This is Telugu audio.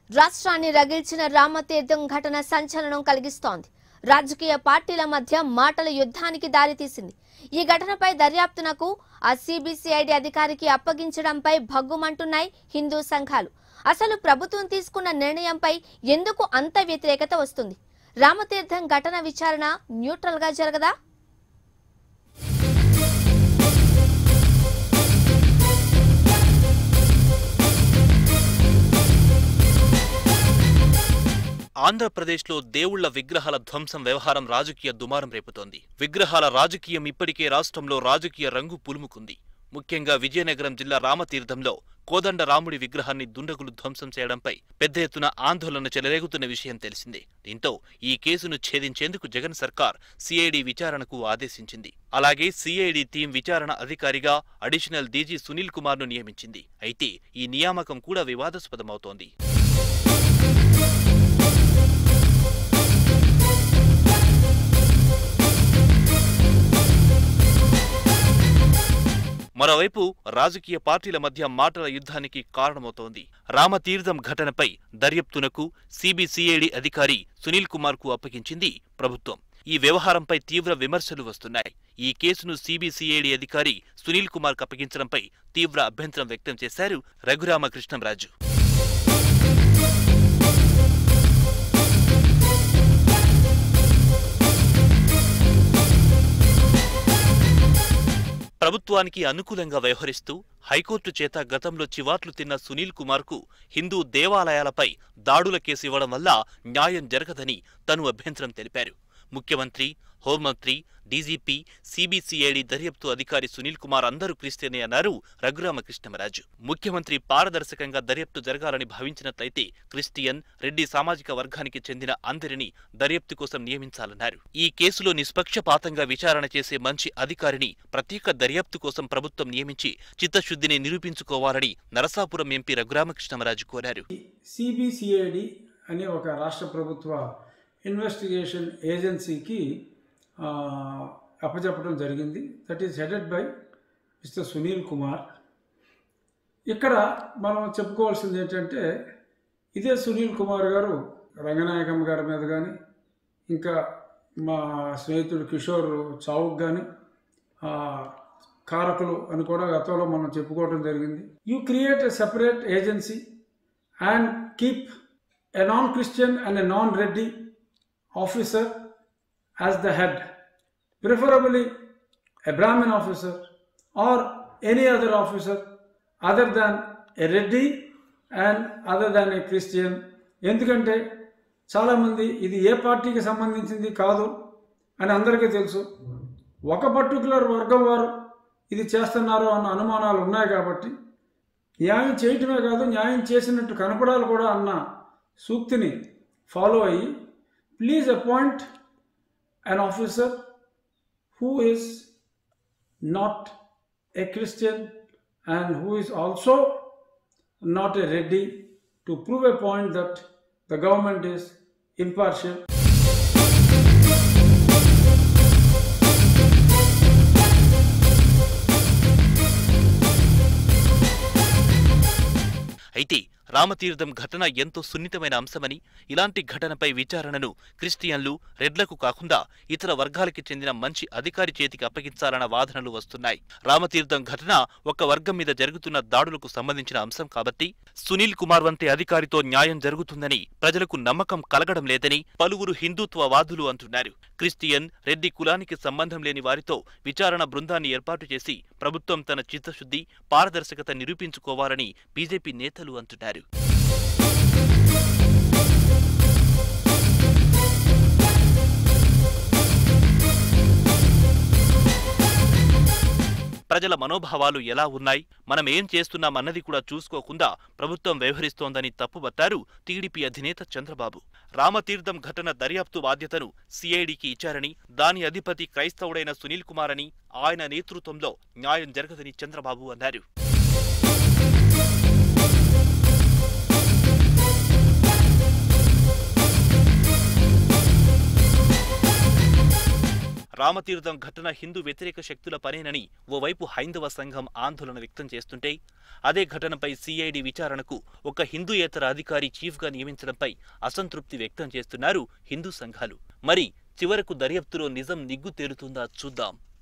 రాష్ట్రాన్ని రగిల్చిన రామతీర్థం ఘటన సంచలనం కలిగిస్తోంది రాజకీయ పార్టీల మధ్య మాటల యుద్ధానికి దారితీసింది ఈ ఘటనపై దర్యాప్తునకు ఆ సిబిసిఐడి అధికారికి అప్పగించడంపై భగ్గుమంటున్నాయి హిందూ సంఘాలు అసలు ప్రభుత్వం తీసుకున్న నిర్ణయంపై ఎందుకు అంత వ్యతిరేకత వస్తుంది రామతీర్థం ఘటన విచారణ న్యూట్రల్ గా జరగదా ఆంధ్రప్రదేశ్లో దేవుళ్ల విగ్రహాల ధ్వంసం వ్యవహారం రాజకీయ దుమారం రేపుతోంది విగ్రహాల రాజకీయం ఇప్పటికే రాష్ట్రంలో రాజకీయ రంగు పులుముకుంది ముఖ్యంగా విజయనగరం జిల్లా రామతీర్థంలో కోదండ రాముడి విగ్రహాన్ని దుండగులు ధ్వంసం చేయడంపై పెద్ద ఎత్తున ఆందోళన చెలరేగుతున్న విషయం తెలిసిందే దీంతో ఈ కేసును ఛేదించేందుకు జగన్ సర్కార్ సిఐడి విచారణకు ఆదేశించింది అలాగే సిఐడి టీం విచారణ అధికారిగా అడిషనల్ డీజీ సునీల్ కుమార్ను నియమించింది అయితే ఈ నియామకం కూడా వివాదాస్పదమవుతోంది మరోవైపు రాజకీయ పార్టీల మధ్య మాటల యుద్ధానికి కారణమవుతోంది రామతీర్థం ఘటనపై దర్యాప్తునకు సిబిసిఐడి అధికారి సునీల్ కుమార్ కు అప్పగించింది ప్రభుత్వం ఈ వ్యవహారంపై తీవ్ర విమర్శలు వస్తున్నాయి ఈ కేసును సిబిసిఐడి అధికారి సునీల్ కుమార్ కు అప్పగించడంపై తీవ్ర అభ్యంతరం వ్యక్తం చేశారు రఘురామకృష్ణంరాజు ప్రభుత్వానికి అనుకూలంగా వ్యవహరిస్తూ హైకోర్టు చేత గతంలో చివాట్లు తిన్న సునీల్ కుమార్ కు హిందూ దేవాలయాలపై దాడుల కేసు ఇవ్వడం వల్ల న్యాయం జరగదని తను అభ్యంతరం తెలిపారు ముఖ్యమంత్రి హోంమంత్రి డీజీపీ సిబిసిఐడి దర్యాప్తు అధికారి సునీల్ కుమార్ అందరూ క్రిస్టియనే అన్నారు రఘురామకృష్ణమరాజు ముఖ్యమంత్రి పారదర్శకంగా దర్యాప్తు జరగాలని భావించినట్లయితే క్రిస్టియన్ రెడ్డి సామాజిక వర్గానికి చెందిన అందరినీ దర్యాప్తు కోసం నియమించాలన్నారు ఈ కేసులో నిష్పక్షపాతంగా విచారణ చేసే మంచి అధికారిని ప్రత్యేక దర్యాప్తు కోసం ప్రభుత్వం నియమించి చిత్తశుద్ధిని నిరూపించుకోవాలని నరసాపురం ఎంపీ రఘురామకృష్ణమరాజు కోరారు సిబిసిఐడి అనే ఒక రాష్ట్ర ప్రభుత్వ ఇన్వెస్టిగేషన్ ఏజెన్సీకి ఆ, అప్పచెప్పడం జరిగింది that is headed by mister Sunil Kumar ఇక్కడ మనం చెప్పుకోవాల్సింది ఏంటంటే ఇదే సునీల్ కుమార్ గారు రంగనాయకమ్మ గారి మీద కానీ ఇంకా మా స్నేహితుడు కిషోర్ చావుక్ కానీ కారకులు అని కూడా గతంలో మనం చెప్పుకోవడం జరిగింది you create a separate agency and keep a non Christian and a non Reddy officer as the head preferably a Brahmin officer or any other officer other than a Reddy and other than a Christian ఎందుకంటే చాలామంది ఇది ఏ పార్టీకి సంబంధించింది కాదు అని అందరికీ తెలుసు ఒక పర్టికులర్ వర్గం వారు ఇది చేస్తున్నారు అన్న అనుమానాలు ఉన్నాయి కాబట్టి న్యాయం చేయటమే కాదు న్యాయం చేసినట్టు కనపడాలి కూడా అన్న సూక్తిని ఫాలో అయ్యి please appoint an officer who is not a Christian and who is also not a ready to prove a point that the government is impartial. అయితే రామతీర్థం ఘటన ఎంతో సున్నితమైన అంశమని ఇలాంటి ఘటనపై విచారణను క్రిస్టియన్లు రెడ్లకు కాకుండా ఇతర వర్గాలకి చెందిన మంచి అధికారి చేతికి అప్పగించాలన్న వాదనలు వస్తున్నాయి రామతీర్థం ఘటన ఒక వర్గం మీద జరుగుతున్న దాడులకు సంబంధించిన అంశం కాబట్టి సునీల్ కుమార్ వంటి అధికారితో న్యాయం జరుగుతుందని ప్రజలకు నమ్మకం కలగడం లేదని పలువురు హిందుత్వవాదులు అంటున్నారు క్రిస్టియన్ రెడ్డి కులానికి సంబంధం లేని వారితో విచారణ బృందాన్ని ఏర్పాటు చేసి ప్రభుత్వం తన చిత్తశుద్ధి పారదర్శకత నిరూపించుకోవాలని బీజేపీ నేతలు అంటున్నారు ప్రజల మనోభావాలు ఎలా ఉన్నాయి మనం ఏం చేస్తున్నాం అన్నది కూడా చూసుకోకుండా ప్రభుత్వం వ్యవహరిస్తోందని తప్పుబట్టారు టీడీపీ అధినేత చంద్రబాబు రామతీర్థం ఘటన దర్యాప్తు బాధ్యతను సిఐడికి ఇచ్చారని దాని అధిపతి క్రైస్తవుడైన సునీల్ కుమార్ అని ఆయన నేతృత్వంలో న్యాయం జరగదని చంద్రబాబు అన్నారు రామతీర్థం ఘటన హిందూ వ్యతిరేక శక్తుల పనేనని ఓవైపు హైందవ సంఘం ఆందోళన వ్యక్తం చేస్తుంటే అదే ఘటనపై సిఐడి విచారణకు ఒక హిందూయేతర అధికారి చీఫ్గా నియమించడంపై అసంతృప్తి వ్యక్తం చేస్తున్నారు హిందూ సంఘాలు మరి చివరకు దర్యాప్తులో నిజం నిగ్గు తేలుతుందా చూద్దాం